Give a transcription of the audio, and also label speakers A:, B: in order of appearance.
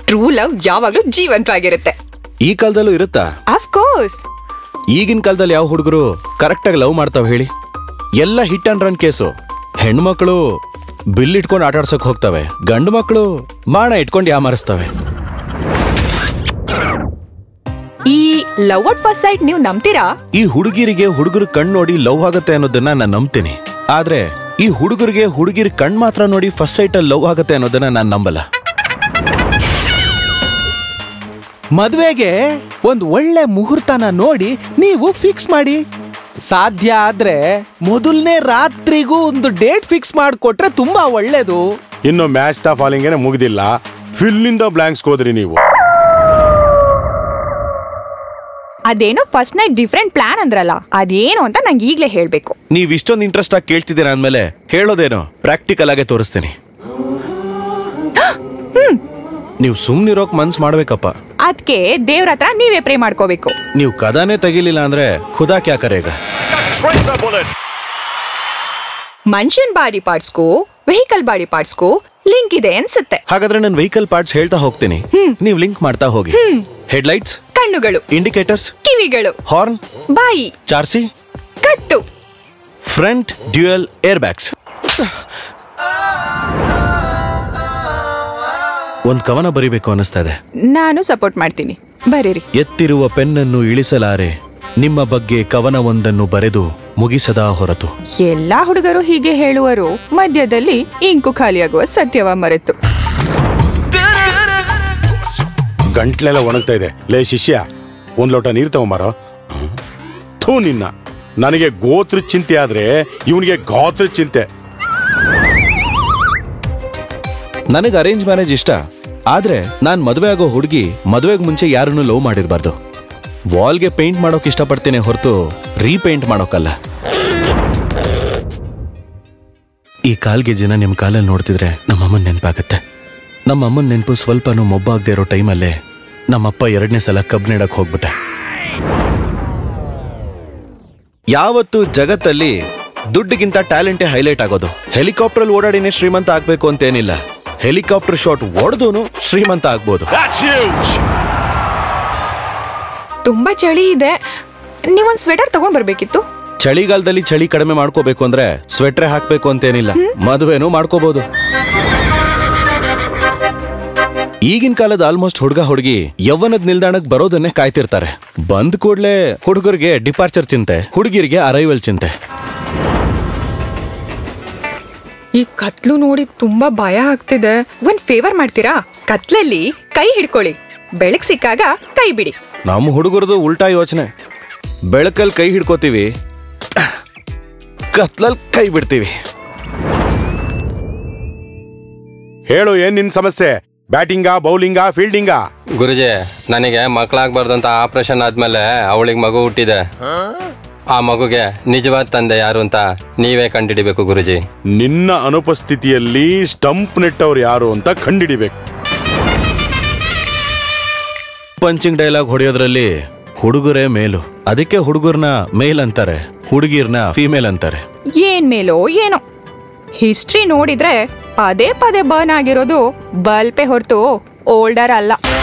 A: true love ಯಾವಾಗ್ಲೂ ಜೀವಂತವಾಗಿರುತ್ತೆ
B: ಈ ಕಾಲದಲ್ಲೂ ಇರುತ್ತಾ
A: ಅಫ್ ಕೋರ್ಸ್
B: ಈಗಿನ ಕಾಲದಲ್ಲಿ ಯಾವ ಹುಡುಗರು ಕರೆಕ್ಟಾಗಿ ಲವ್ ಮಾಡ್ತಾವ ಹೇಳಿ ಎಲ್ಲ ಹಿಟ್ ಅಂಡ್ ರನ್ ಕೇಸು ಹೆಣ್ಮಕ್ಳು ಬಿಲ್ ಇಟ್ಕೊಂಡು ಆಟ ಆಡ್ಸಕ್ ಹೋಗ್ತವೆ ಗಂಡು ಮಕ್ಕಳು ಬಾಣ ಇಟ್ಕೊಂಡು ಯಾಮಾರಿಸ್ತವೆ
A: ಈ ಲವ್ ಅಟ್ ಫಸ್ಟ್ ಸೈಟ್ ನೀವು ನಂಬ್ತೀರಾ
B: ಈ ಹುಡುಗಿರಿಗೆ ಹುಡುಗರು ಕಣ್ ನೋಡಿ ಲವ್ ಆಗತ್ತೆ ಅನ್ನೋದನ್ನ ನಾನು ನಂಬ್ತೀನಿ ಆದ್ರೆ ಈ ಹುಡುಗರಿಗೆ ಹುಡುಗಿರ್ ಕಣ್ ಮಾತ್ರ ನೋಡಿ ಫಸ್ಟ್ ಸೈಟ್ ಅಲ್ಲಿ ಲವ್ ಆಗತ್ತೆ ಅನ್ನೋದನ್ನ ನಾನು ನಂಬಲ್ಲ
C: ಮದ್ವೆಗೆ ಒಂದ್ ಒಳ್ಳೆ ಮುಹೂರ್ತನ ನೋಡಿ ನೀವು ಫಿಕ್ಸ್ ಮಾಡಿ ಸಾಧ್ಯ ಆದ್ರೆ ಮೊದಲನೇ ರಾತ್ರಿಗೂ ಒಂದು ಡೇಟ್ ಫಿಕ್ಸ್ ಮಾಡಿಕೊಟ್ರೆ ತುಂಬಾ ಒಳ್ಳೇದು
D: ಇನ್ನು ಮ್ಯಾಚ್ ದ ಫಾಲಿಂಗೇನೆ ಮುಗ್ದಿಲ್ಲ ಫಿಲ್ಲಿಂದ ಬ್ಲಾಂಕ್ಸ್ ಹೋದ್ರಿ ನೀವು
A: ಅದೇನೋ ಫಸ್ಟ್ ನೈಟ್ ಡಿಫ್ರೆಂಟ್ ಪ್ಲಾನ್ ಅಂದ್ರಲ್ಲ ಅದೇನು ಅಂತ ನಂಗೆ ಈಗ್ಲೇ ಹೇಳ್ಬೇಕು
B: ನೀವ್ ಇಷ್ಟೊಂದು ಇಂಟ್ರೆಸ್ಟ್ ಆಗಿ ಕೇಳ್ತಿದ್ದೀರಾ ಅಂದ್ಮೇಲೆ ಹೇಳೋದೇನು ಪ್ರಾಕ್ಟಿಕಲ್ ಆಗೇ ತೋರಿಸ್ತೀನಿ ನೀವು ಸುಮ್ನಿರೋಕ್ ಮನ್ಸ್ ಮಾಡ್ಬೇಕಪ್ಪ
A: ಅದಕ್ಕೆ ದೇವ್ರ ಹತ್ರ ನೀವೇ ಪ್ರೇ ಮಾಡ್ಕೋಬೇಕು
B: ನೀವು ಕದಾನೇ ತೆಗಿಲಿಲ್ಲ ಅಂದ್ರೆ ಖುದಾ ಕ್ಯಾ ಕರೇಗ
A: ಮನುಷ್ಯನ್ ಬಾಡಿ ಪಾರ್ಟ್ಸ್ಗೂ ವೆಹಿಕಲ್ ಬಾಡಿ ಪಾರ್ಟ್ಸ್ಗೂ ಲಿಂಕ್ ಇದೆ ಅನ್ಸುತ್ತೆ
B: ಹಾಗಾದ್ರೆ ನಾನು ವೆಹಿಕಲ್ ಪಾರ್ಟ್ಸ್ ಹೇಳ್ತಾ ಹೋಗ್ತೀನಿ ನೀವು ಲಿಂಕ್ ಮಾಡ್ತಾ ಹೋಗಿ ಹೆಡ್ಲೈಟ್ಸ್
A: ಕಣ್ಣುಗಳು
B: ಇಂಡಿಕೇಟರ್ಸ್
A: ಕಿವಿಗಳು
B: ಹಾರ್ನ್
A: ಬಾಯಿ
B: ಚಾರ್ಸಿ
A: ಕತ್ತು
B: ಫ್ರಂಟ್ ಡ್ಯೂಯಲ್ ಏರ್ ಬ್ಯಾಗ್ಸ್ ಒಂದ್ ಕವನ ಬರಿಬೇಕು ಅನಿಸ್ತಾ ಇದೆ
A: ನಾನು ಸಪೋರ್ಟ್ ಮಾಡ್ತೀನಿ ಬರೀರಿ
B: ಎತ್ತಿರುವ ಪೆನ್ನನ್ನು ಇಳಿಸಲಾರೆ ನಿಮ್ಮ ಬಗ್ಗೆ ಕವನವೊಂದನ್ನು ಬರೆದು ಮುಗಿಸದ ಹೊರತು
A: ಎಲ್ಲಾ ಹುಡುಗರು ಹೀಗೆ ಹೇಳುವರು ಮಧ್ಯದಲ್ಲಿ ಇಂಕು ಖಾಲಿಯಾಗುವ ಸತ್ಯವ ಮರೆತು
D: ಗಂಟ್ಲೆಲ್ಲ ಒಣಗ್ತಾ ಇದೆ ಲೇ ಶಿಷ್ಯ ಒಂದ್ ಲೋಟ ನೀರು ತಗೊಂಬಾರೋ ಥೂ ನಿನ್ನ ನನಗೆ ಗೋತ್ರ ಚಿಂತೆ ಆದ್ರೆ ಇವನಿಗೆ ಗಾತ್ರ ಚಿಂತೆ
B: ನನಗೆ ಅರೇಂಜ್ ಮ್ಯಾರೇಜ್ ಇಷ್ಟ ಆದ್ರೆ ನಾನ್ ಮದುವೆ ಆಗೋ ಹುಡುಗಿ ಮದುವೆಗೆ ಮುಂಚೆ ಯಾರನ್ನು ಲವ್ ಮಾಡಿರ್ಬಾರ್ದು ವಾಲ್ಗೆ ಪೇಂಟ್ ಮಾಡೋಕ್ ಇಷ್ಟಪಡ್ತೀನಿ ಹೊರತು ರೀಪೇಂಟ್ ಮಾಡೋಕಲ್ಲ ಈ ಕಾಲ್ಗೆಜ್ಜೆನ ನಿಮ್ ಕಾಲಲ್ಲಿ ನೋಡ್ತಿದ್ರೆ ನಮ್ಮಮ್ಮನ್ ನೆನಪಾಗತ್ತೆ ನಮ್ಮಮ್ಮನ್ ನೆನಪು ಸ್ವಲ್ಪನೂ ಮೊಬ್ಬಾಗದೆ ಇರೋ ಟೈಮಲ್ಲೇ ನಮ್ಮಪ್ಪ ಎರಡನೇ ಸಲ ಕಬ್ಬು ನೆಡಕ್ ಹೋಗ್ಬಿಟ್ಟೆ ಯಾವತ್ತು ಜಗತ್ತಲ್ಲಿ ದುಡ್ಡಿಗಿಂತ ಟ್ಯಾಲೆಂಟೇ ಹೈಲೈಟ್ ಆಗೋದು ಹೆಲಿಕಾಪ್ಟರ್ ಓಡಾಡಿನೇ ಶ್ರೀಮಂತ ಆಗ್ಬೇಕು ಅಂತೇನಿಲ್ಲ ಹೆಲಿಕಾಪ್ಟರ್ ಶಾಟ್ ಹೊಡೆದೂನು ಶ್ರೀಮಂತ ಆಗ್ಬೋದು
A: ತುಂಬಾ ಚಳಿ ಇದೆ ನೀವೊಂದ್ ಸ್ವೆಟರ್ ತಗೊಂಡ್ ಬರ್ಬೇಕಿತ್ತು
B: ಚಳಿಗಾಲದಲ್ಲಿ ಚಳಿ ಕಡಿಮೆ ಮಾಡ್ಕೋಬೇಕು ಅಂದ್ರೆ ಸ್ವೆಟ್ರೆ ಹಾಕ್ಬೇಕು ಅಂತೇನಿಲ್ಲ ಮದುವೆನೂ ಮಾಡ್ಕೋಬಹುದು ಈಗಿನ ಕಾಲದ ಆಲ್ಮೋಸ್ಟ್ ಹುಡುಗ ಹುಡುಗಿ ಯವ್ವನದ ನಿಲ್ದಾಣಕ್ ಬರೋದನ್ನೇ ಕಾಯ್ತಿರ್ತಾರೆ ಬಂದ್ ಕೂಡ್ಲೆ ಹುಡುಗರಿಗೆ ಡಿಪಾರ್ಚರ್ ಚಿಂತೆ ಹುಡುಗಿರಿಗೆ ಅರೈವಲ್ ಚಿಂತೆ
A: ಈ ಕತ್ಲು ನೋಡಿ ತುಂಬಾ ಭಯ ಆಗ್ತಿದೆ ಒಂದ್ ಫೇವರ್ ಮಾಡ್ತೀರಾ ಕತ್ಲಲ್ಲಿ ಕೈ ಹಿಡ್ಕೊಳ್ಳಿ ಬೆಳಕ್ ಸಿಕ್ಕಾಗ ಕೈ ಬಿಡಿ
B: ನಮ್ಮ ಹುಡುಗರದು ಉಲ್ಟಾ ಯೋಚನೆ ಬೆಳಕಲ್ಲಿ ಕೈ ಹಿಡ್ಕೋತೀವಿ ಕತ್ಲಲ್ಲಿ ಕೈ ಬಿಡ್ತೀವಿ
D: ಹೇಳು ಏನ್ ನಿನ್ ಸಮಸ್ಯೆ ಬ್ಯಾಟಿಂಗಾ ಬೌಲಿಂಗಾ ಫೀಲ್ಡಿಂಗಾ
E: ಗುರುಜಿ ನನಗೆ ಮಕ್ಕಳಾಗ್ಬಾರ್ದು ಅಂತ ಆಪರೇಷನ್ ಆದ್ಮೇಲೆ ಅವಳಿಗೆ ಮಗು ಹುಟ್ಟಿದೆ ಆ ಮಗುಗೆ ನಿಜವಾದ ತಂದೆ ಯಾರು ಅಂತ ನೀವೇ ಕಂಡಿಡಿಬೇಕು ಗುರುಜಿ
D: ನಿನ್ನ ಅನುಪಸ್ಥಿತಿಯಲ್ಲಿ ಸ್ಟಂಪ್ ನೆಟ್ಟವ್ರು ಯಾರು ಅಂತ ಕಂಡಿಡಿಬೇಕು
B: ಪಂಚಿಂಗ್ ಡೈಲಾಗ್ ಹೊಡೆಯೋದ್ರಲ್ಲಿ ಹುಡುಗರೇ ಮೇಲು ಅದಕ್ಕೆ ಹುಡುಗರ್ನ ಮೇಲ್ ಅಂತಾರೆ ಹುಡುಗಿರ್ನ ಫಿಮೇಲ್ ಅಂತಾರೆ
A: ಏನ್ ಮೇಲೋ ಏನೋ ಹಿಸ್ಟ್ರಿ ನೋಡಿದ್ರೆ ಪದೇ ಪದೇ ಬರ್ನ್ ಆಗಿರೋದು ಬಲ್ಪೆ ಹೊರತು ಓಲ್ಡರ್ ಅಲ್ಲ